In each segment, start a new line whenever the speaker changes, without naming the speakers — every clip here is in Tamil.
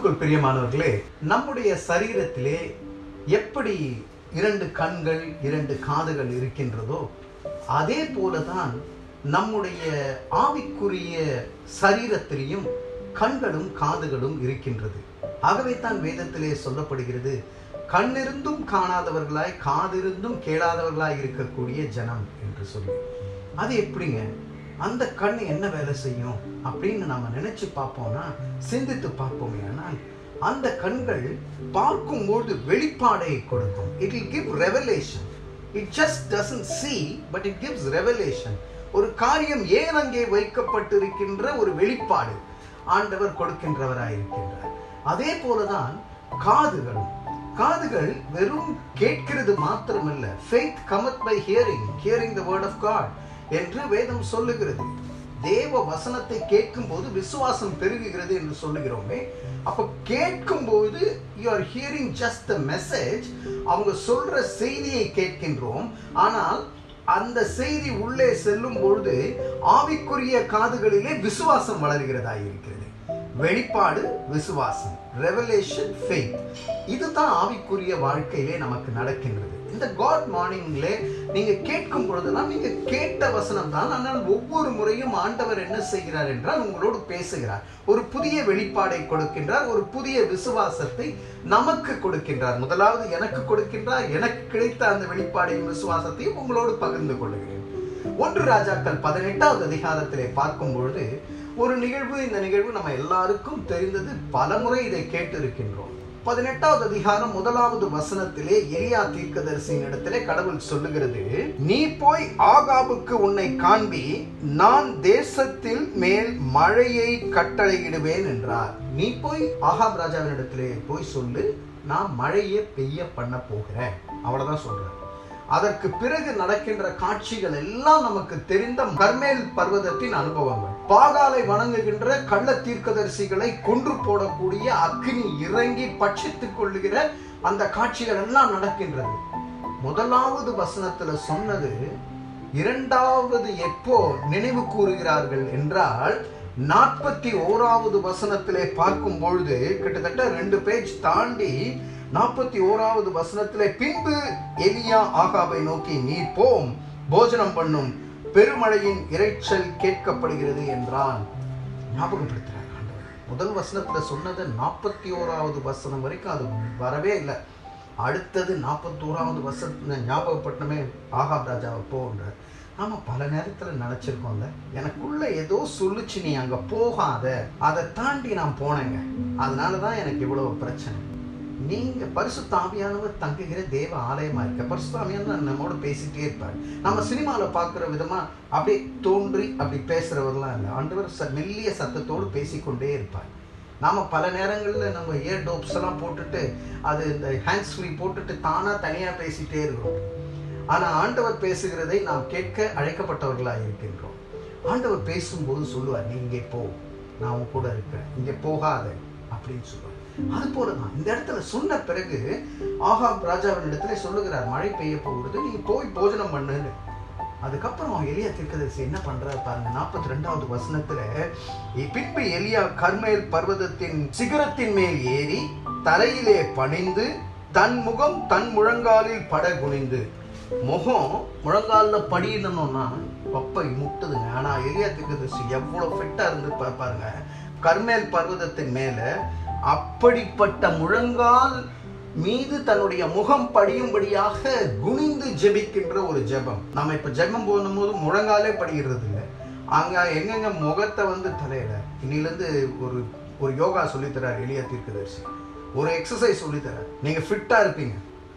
கிறிஸ்துவுக்குள் பிரியமானவர்களே நம்முடைய சரீரத்திலே எப்படி இரண்டு கண்கள் இரண்டு காதுகள் இருக்கின்றதோ அதே போலதான் நம்முடைய ஆவிக்குரிய சரீரத்திலையும் கண்களும் காதுகளும் இருக்கின்றது ஆகவே தான் வேதத்திலே சொல்லப்படுகிறது கண்ணிருந்தும் காணாதவர்களாய் காதிருந்தும் கேளாதவர்களாய் இருக்கக்கூடிய ஜனம் என்று சொல்லி அது எப்படிங்க அந்த கண் என்ன வேலை செய்யும் அப்படின்னு நம்ம நினைச்சு பார்ப்போம்னா சிந்தித்து பார்ப்போமே ஆனால் அந்த கண்கள் பார்க்கும்போது வெளிப்பாடை கொடுக்கும் it will give revelation it just doesn't see but it gives revelation ஒரு காரியம் ஏன் அங்கே வைக்கப்பட்டிருக்கின்ற ஒரு வெளிப்பாடு ஆண்டவர் கொடுக்கின்றவராய் இருக்கின்றார் அதே போலதான் காதுகளும் காதுகள் வெறும் கேட்கிறது மாத்திரமல்ல faith cometh by hearing hearing the word of god என்று வேதம் சொல்லுகிறது தேவ வசனத்தை கேட்கும்போது விசுவாசம் பெருகுகிறது என்று சொல்லுகிறோமே அப்ப கேட்கும்போது you are hearing just the message அவங்க சொல்ற செய்தியை கேட்கின்றோம் ஆனால் அந்த செய்தி உள்ளே செல்லும் பொழுது ஆவிக்குரிய காதுகளிலே விசுவாசம் வளர்கிறதா இருக்கிறது வெளிப்பாடு விசுவாசம் ரெவலேஷன் ஃபெய்த் இதுதான் ஆவிக்குரிய வாழ்க்கையிலே நமக்கு நடக்கின்றது இந்த காட் மார்னிங்ல நீங்க கேட்கும் பொழுதெல்லாம் நீங்க கேட்ட வசனம் தான் ஆனால் ஒவ்வொரு முறையும் ஆண்டவர் என்ன செய்கிறார் என்றால் உங்களோடு பேசுகிறார் ஒரு புதிய வெளிப்பாடை கொடுக்கின்றார் ஒரு புதிய விசுவாசத்தை நமக்கு கொடுக்கின்றார் முதலாவது எனக்கு கொடுக்கின்றார் எனக்கு கிடைத்த அந்த வெளிப்பாடையும் விசுவாசத்தையும் உங்களோடு பகிர்ந்து கொள்கிறேன் ஒன்று ராஜாக்கள் பதினெட்டாவது அதிகாரத்திலே பார்க்கும் பொழுது ஒரு நிகழ்வு இந்த நிகழ்வு நம்ம எல்லாருக்கும் தெரிந்தது பலமுறை இதை கேட்டு இருக்கின்றோம் பதினெட்டாவது அதிகாரம் முதலாவது வசனத்திலே எலியா தீர்க்கதரிசியின் இடத்திலே கடவுள் சொல்லுகிறது நீ போய் ஆகாபுக்கு உன்னை காண்பி நான் தேசத்தில் மேல் மழையை கட்டளையிடுவேன் என்றார் நீ போய் ஆகாப் ராஜாவின் இடத்திலே போய் சொல்லு நான் மழையை பெய்ய பண்ண போகிறேன் அவ்வளவுதான் சொல்றேன் அதற்கு பிறகு நடக்கின்ற காட்சிகள் எல்லாம் நமக்கு தெரிந்த கர்மேல் பர்வதத்தின் அனுபவங்கள் பாகாலை வணங்குகின்ற கள்ள தீர்க்கதரிசிகளை கொன்று போடக்கூடிய அக்னி இறங்கி பட்சித்துக் கொள்ளுகிற அந்த காட்சிகள் எல்லாம் நடக்கின்றது முதலாவது வசனத்துல சொன்னது இரண்டாவது எப்போ நினைவு கூறுகிறார்கள் என்றால் நாற்பத்தி ஓராவது வசனத்திலே பார்க்கும் பொழுது கிட்டத்தட்ட ரெண்டு பேஜ் தாண்டி நாற்பத்தி ஓராவது வசனத்திலே பின்பு எலியா ஆகாவை நோக்கி நீ போம் போஜனம் பண்ணும் பெருமழையின் இரைச்சல் கேட்கப்படுகிறது என்றான் ஞாபகப்படுத்துறார் ஆண்டவர் முதல் வசனத்துல சொன்னது நாற்பத்தி ஓராவது வசனம் வரைக்கும் அது வரவே இல்லை அடுத்தது நாற்பத்தோராவது வசனத்துல ஞாபகப்பட்டமே ஆகாப் ராஜாவை போன்றார் நாம பல நேரத்துல நினைச்சிருக்கோம்ல எனக்குள்ள ஏதோ சொல்லுச்சு நீ அங்க போகாத அதை தாண்டி நான் போனேங்க அதனாலதான் எனக்கு இவ்வளவு பிரச்சனை நீங்க பரிசுத்த ஆவியானவர் தங்குகிற தேவ ஆலயமா இருக்க பரிசுத்த ஆவியானவர் நம்மோட பேசிட்டே இருப்பார் நம்ம சினிமால பாக்குற விதமா அப்படியே தோன்றி அப்படி பேசுறவர்லாம் இல்லை ஆண்டவர் ச மெல்லிய சத்தத்தோடு பேசிக்கொண்டே இருப்பார் நாம பல நேரங்களில் நம்ம இயர் டோப்ஸ் எல்லாம் போட்டுட்டு அது இந்த ஹேண்ட்ஸ் ஃப்ரீ போட்டுட்டு தானா தனியா பேசிட்டே இருக்கிறோம் ஆனா ஆண்டவர் பேசுகிறதை நாம் கேட்க அழைக்கப்பட்டவர்களாக இருக்கின்றோம் ஆண்டவர் பேசும்போது சொல்லுவார் நீ இங்கே போ நான் உன் கூட இருக்கிறேன் இங்கே போகாத அப்படின்னு சொல்லுவார் அது போலதான் இந்த இடத்துல சொன்ன பிறகு ஆகாப் ராஜாவின் இடத்துல சொல்லுகிறார் மழை பெய்ய போகிறது நீ போய் போஜனம் பண்ணுன்னு அதுக்கப்புறம் எலியா தீர்க்கதரிசி என்ன பண்றாரு பாருங்க நாற்பத்தி ரெண்டாவது வசனத்துல பின்பு எலியா கர்மேல் பர்வதத்தின் சிகரத்தின் மேல் ஏறி தலையிலே பணிந்து தன் முகம் தன் முழங்காலில் பட குனிந்து முகம் முழங்காலில் படியிடணும்னா பப்பை முட்டுதுங்க ஆனா எலியா தீர்க்கதரிசி எவ்வளவு ஃபிட்டா இருந்து பாருங்க கர்மேல் பர்வதத்தின் மேல அப்படிப்பட்ட முழங்கால் மீது தன்னுடைய முகம் படியும்படியாக குனிந்து ஜெபிக்கின்ற ஒரு ஜெபம் நம்ம இப்ப ஜெபம் போது முழங்காலே படிக்கிறது இல்லை அங்க எங்கெங்க முகத்தை வந்து தலையில இன்னிலிருந்து ஒரு ஒரு யோகா சொல்லித்தரார் எளிய தீர்க்கதரிசி ஒரு எக்ஸசைஸ் சொல்லித்தரார் நீங்க ஃபிட்டா இருப்பீங்க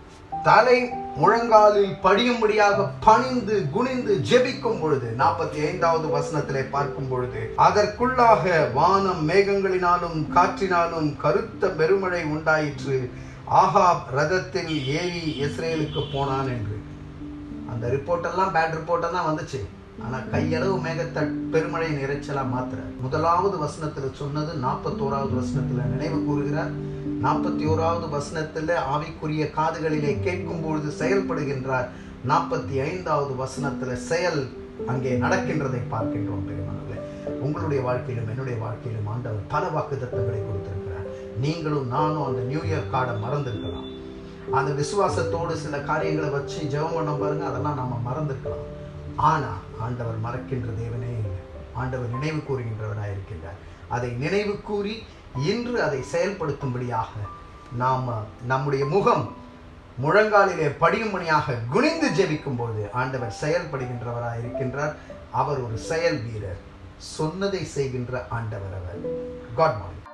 தலை முழங்காலில் படியும்படியாக பணிந்து குனிந்து ஜெபிக்கும் பொழுது நாற்பத்தி ஐந்தாவது வசனத்திலே பார்க்கும் பொழுது அதற்குள்ளாக வானம் மேகங்களினாலும் காற்றினாலும் கருத்த பெருமழை உண்டாயிற்று ஆகாப் ரதத்தில் ஏறி இஸ்ரேலுக்கு போனான் என்று அந்த ரிப்போர்ட் எல்லாம் பேட் ரிப்போர்ட் தான் வந்துச்சு ஆனா கையளவு மேகத்தை பெருமழை நிறைச்சலா மாத்திர முதலாவது வசனத்துல சொன்னது நாற்பத்தோராவது வசனத்துல நினைவு கூறுகிறார் நாற்பத்தி ஓராவது வசனத்துல ஆவிக்குரிய காதுகளிலே கேட்கும் பொழுது செயல்படுகின்றார் நாற்பத்தி ஐந்தாவது வசனத்துல செயல் அங்கே நடக்கின்றதை பார்க்கின்றோம் பெருமானங்களே உங்களுடைய வாழ்க்கையிலும் என்னுடைய வாழ்க்கையிலும் ஆண்டவர் பல வாக்கு தத்தங்களை கொடுத்திருக்கிறார் நீங்களும் நானும் அந்த நியூ இயர் கார்டை மறந்துருக்கலாம் அந்த விசுவாசத்தோடு சில காரியங்களை வச்சு ஜெபம் பண்ண பாருங்க அதெல்லாம் நம்ம மறந்துருக்கலாம் ஆனா ஆண்டவர் மறக்கின்ற தேவனே இல்லை ஆண்டவர் நினைவு கூறுகின்றவராக இருக்கின்றார் அதை நினைவு கூறி இன்று அதை செயல்படுத்தும்படியாக நாம் நம்முடைய முகம் முழங்காலிலே படியும்படியாக குனிந்து ஜெபிக்கும் பொழுது ஆண்டவர் செயல்படுகின்றவராக இருக்கின்றார் அவர் ஒரு செயல் வீரர் சொன்னதை செய்கின்ற ஆண்டவர் அவர் காட் மார்னிங்